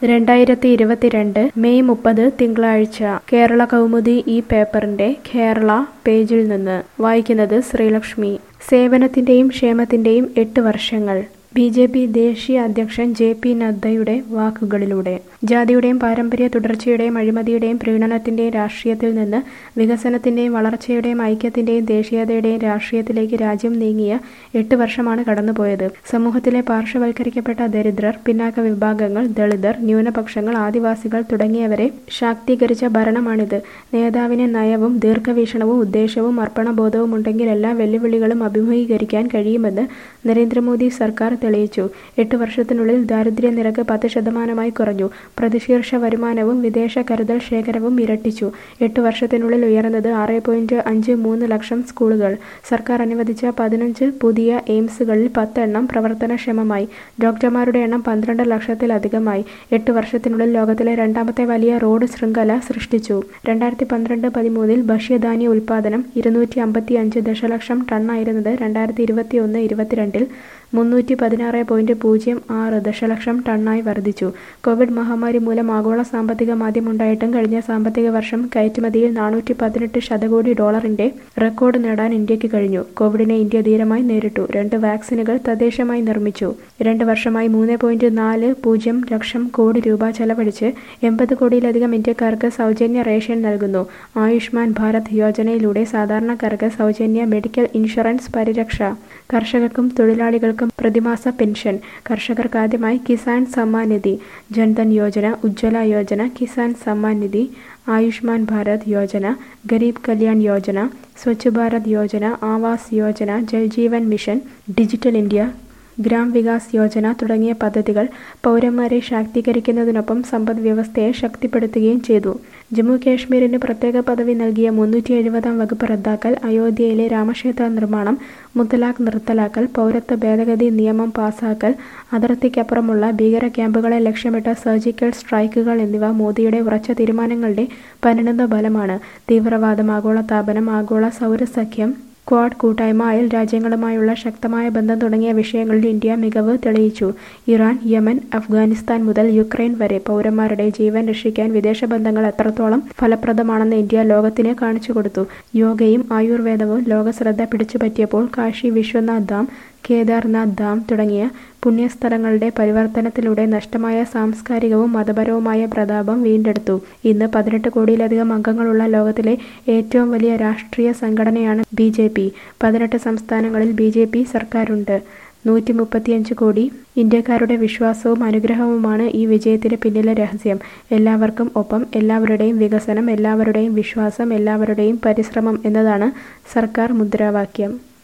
രണ്ടായിരത്തി ഇരുപത്തിരണ്ട് മെയ് മുപ്പത് തിങ്കളാഴ്ച കേരള കൗമുദി ഈ പേപ്പറിന്റെ കേരള പേജിൽ നിന്ന് വായിക്കുന്നത് ശ്രീലക്ഷ്മി സേവനത്തിന്റെയും ക്ഷേമത്തിന്റെയും എട്ട് വർഷങ്ങൾ ബി ജെ പി ദേശീയ അധ്യക്ഷൻ ജെ പി നദ്ദയുടെ വാക്കുകളിലൂടെ ജാതിയുടെയും പാരമ്പര്യ തുടർച്ചയുടെയും അഴിമതിയുടെയും പ്രീണനത്തിന്റെയും രാഷ്ട്രീയത്തിൽ നിന്ന് വികസനത്തിന്റെയും വളർച്ചയുടെയും ഐക്യത്തിന്റെയും ദേശീയതയുടെയും രാഷ്ട്രീയത്തിലേക്ക് രാജ്യം നീങ്ങിയ എട്ട് വർഷമാണ് കടന്നുപോയത് സമൂഹത്തിലെ പാർശ്വവൽക്കരിക്കപ്പെട്ട ദരിദ്രർ പിന്നാക്ക വിഭാഗങ്ങൾ ദളിതർ ന്യൂനപക്ഷങ്ങൾ ആദിവാസികൾ തുടങ്ങിയവരെ ശാക്തീകരിച്ച ഭരണമാണിത് നേതാവിന് നയവും ദീർഘവീക്ഷണവും ഉദ്ദേശവും അർപ്പണബോധവും ഉണ്ടെങ്കിൽ എല്ലാ വെല്ലുവിളികളും അഭിമുഖീകരിക്കാൻ കഴിയുമെന്ന് നരേന്ദ്രമോദി സർക്കാർ തെളിയിച്ചു എട്ട് വർഷത്തിനുള്ളിൽ ദാരിദ്ര്യ നിരക്ക് പത്ത് ശതമാനമായി കുറഞ്ഞു പ്രതിശീർഷ വരുമാനവും വിദേശ കരുതൽ ശേഖരവും ഇരട്ടിച്ചു എട്ട് വർഷത്തിനുള്ളിൽ ഉയർന്നത് ആറ് പോയിന്റ് അഞ്ച് മൂന്ന് ലക്ഷം സ്കൂളുകൾ സർക്കാർ അനുവദിച്ച പതിനഞ്ച് പുതിയ എയിംസുകളിൽ പത്തെണ്ണം പ്രവർത്തനക്ഷമമായി ഡോക്ടർമാരുടെ എണ്ണം പന്ത്രണ്ട് ലക്ഷത്തിലധികമായി എട്ട് വർഷത്തിനുള്ളിൽ ലോകത്തിലെ രണ്ടാമത്തെ വലിയ റോഡ് ശൃംഖല സൃഷ്ടിച്ചു രണ്ടായിരത്തി പന്ത്രണ്ട് പതിമൂന്നിൽ ഭക്ഷ്യധാന്യ ഉൽപ്പാദനം ഇരുന്നൂറ്റി അമ്പത്തി അഞ്ച് ദശലക്ഷം ടണ്ണായിരുന്നത് രണ്ടായിരത്തി ഇരുപത്തി ഒന്ന് ഇരുപത്തിരണ്ടിൽ മുന്നൂറ്റി പതിനാറ് പോയിന്റ് പൂജ്യം ആറ് ദശലക്ഷം ടണ്ണായി വർദ്ധിച്ചു കോവിഡ് മഹാമാരി മൂലം ആഗോള സാമ്പത്തിക മാന്ദ്യമുണ്ടായിട്ടും കഴിഞ്ഞ സാമ്പത്തിക വർഷം കയറ്റുമതിയിൽ നാനൂറ്റി പതിനെട്ട് ശതകോടി ഡോളറിന്റെ റെക്കോർഡ് നേടാൻ ഇന്ത്യക്ക് കഴിഞ്ഞു കോവിഡിനെ ഇന്ത്യ ധീരമായി നേരിട്ടു രണ്ട് വാക്സിനുകൾ തദ്ദേശമായി നിർമ്മിച്ചു രണ്ട് വർഷമായി മൂന്ന് പോയിന്റ് നാല് പൂജ്യം ലക്ഷം കോടി രൂപ ചെലവഴിച്ച് എൺപത് കോടിയിലധികം ഇന്ത്യക്കാർക്ക് സൗജന്യ റേഷൻ നൽകുന്നു ആയുഷ്മാൻ ഭാരത് യോജനയിലൂടെ സാധാരണക്കാർക്ക് സൗജന്യ മെഡിക്കൽ ഇൻഷുറൻസ് പരിരക്ഷ കർഷകർക്കും തൊഴിലാളികൾക്കും പ്രതിമാസ പെൻഷൻ കർഷകർക്ക് ആദ്യമായി Kisan Samman Nidhi Jan Dhan Yojana Ujjwala Yojana Kisan Samman Nidhi Ayushman Bharat Yojana Garib Kalyan Yojana Swachh Bharat Yojana Awas Yojana Jal Jeevan mission digital India Gram Vikas Yojana തുടങ്ങിയ പദ്ധതികൾ പൗരന്മാരെ ശാക്തീകരിക്കുന്നതിനൊപ്പം സമ്പദ് വ്യവസ്ഥയെ ശക്തിപ്പെടുത്തുകയും ചെയ്തു ജമ്മു കാശ്മീരിന് പ്രത്യേക പദവി നൽകിയ മുന്നൂറ്റി എഴുപതാം വകുപ്പ് റദ്ദാക്കൽ അയോധ്യയിലെ രാമക്ഷേത്ര നിർമ്മാണം മുത്തലാഖ് നിർത്തലാക്കൽ പൗരത്വ ഭേദഗതി നിയമം പാസാക്കൽ അതിർത്തിക്കപ്പുറമുള്ള ഭീകര ക്യാമ്പുകളെ ലക്ഷ്യമിട്ട സർജിക്കൽ സ്ട്രൈക്കുകൾ എന്നിവ മോദിയുടെ ഉറച്ച തീരുമാനങ്ങളുടെ പരിണത ഫലമാണ് തീവ്രവാദം ആഗോളതാപനം ആഗോള സൗരസഖ്യം ക്വാഡ് കൂട്ടായ്മ അയൽ രാജ്യങ്ങളുമായുള്ള ശക്തമായ ബന്ധം തുടങ്ങിയ വിഷയങ്ങളിൽ ഇന്ത്യ മികവ് തെളിയിച്ചു ഇറാൻ യമൻ അഫ്ഗാനിസ്ഥാൻ മുതൽ യുക്രൈൻ വരെ പൗരന്മാരുടെ ജീവൻ രക്ഷിക്കാൻ വിദേശ ബന്ധങ്ങൾ എത്രത്തോളം ഫലപ്രദമാണെന്ന് ഇന്ത്യ ലോകത്തിന് കാണിച്ചു കൊടുത്തു യോഗയും ആയുർവേദവും ലോകശ്രദ്ധ പിടിച്ചുപറ്റിയപ്പോൾ കാശി വിശ്വനാഥ് ധാം കേദാർനാഥ് ധാം തുടങ്ങിയ പുണ്യസ്ഥലങ്ങളുടെ പരിവർത്തനത്തിലൂടെ നഷ്ടമായ സാംസ്കാരികവും മതപരവുമായ പ്രതാപം വീണ്ടെടുത്തു ഇന്ന് പതിനെട്ട് കോടിയിലധികം അംഗങ്ങളുള്ള ലോകത്തിലെ ഏറ്റവും വലിയ രാഷ്ട്രീയ സംഘടനയാണ് ബി ജെ പി പതിനെട്ട് സംസ്ഥാനങ്ങളിൽ ബി ജെ പി സർക്കാരുണ്ട് നൂറ്റി മുപ്പത്തിയഞ്ച് കോടി ഇന്ത്യക്കാരുടെ വിശ്വാസവും അനുഗ്രഹവുമാണ് ഈ വിജയത്തിന് പിന്നിലെ രഹസ്യം എല്ലാവർക്കും ഒപ്പം എല്ലാവരുടെയും വികസനം എല്ലാവരുടെയും വിശ്വാസം എല്ലാവരുടെയും പരിശ്രമം എന്നതാണ് സർക്കാർ മുദ്രാവാക്യം